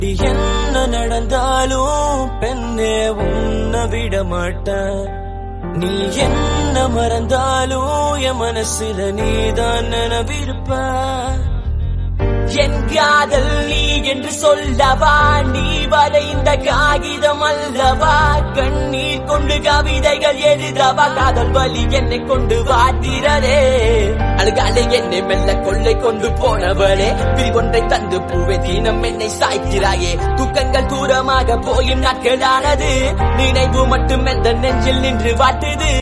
என்ன நடந்தாலும் பெண்ணே உன்னை விட மாட்டேன் நீ என்ன மறந்தாலும் என் மனசுல நீதான் நினைவிருப்ப என் காதல் நீ என்று சொல்லவா நீ வரைந்த காகிதம் அல்லவா கண்ணீர் கொண்டு கவிதைகள் எழுதவா காதல் வலி என்னை கொண்டு வாட்டிறதே அழுகாலே என்னை மெல்ல கொள்ளை கொண்டு போனவளே பிரிவொன்றை தந்து பூவே தீனம் என்னை சாய்க்கிறாயே தூக்கங்கள் தூரமாக போயும் நாட்களானது நினைவு மட்டும் எந்த நெஞ்சில் நின்று வாட்டுது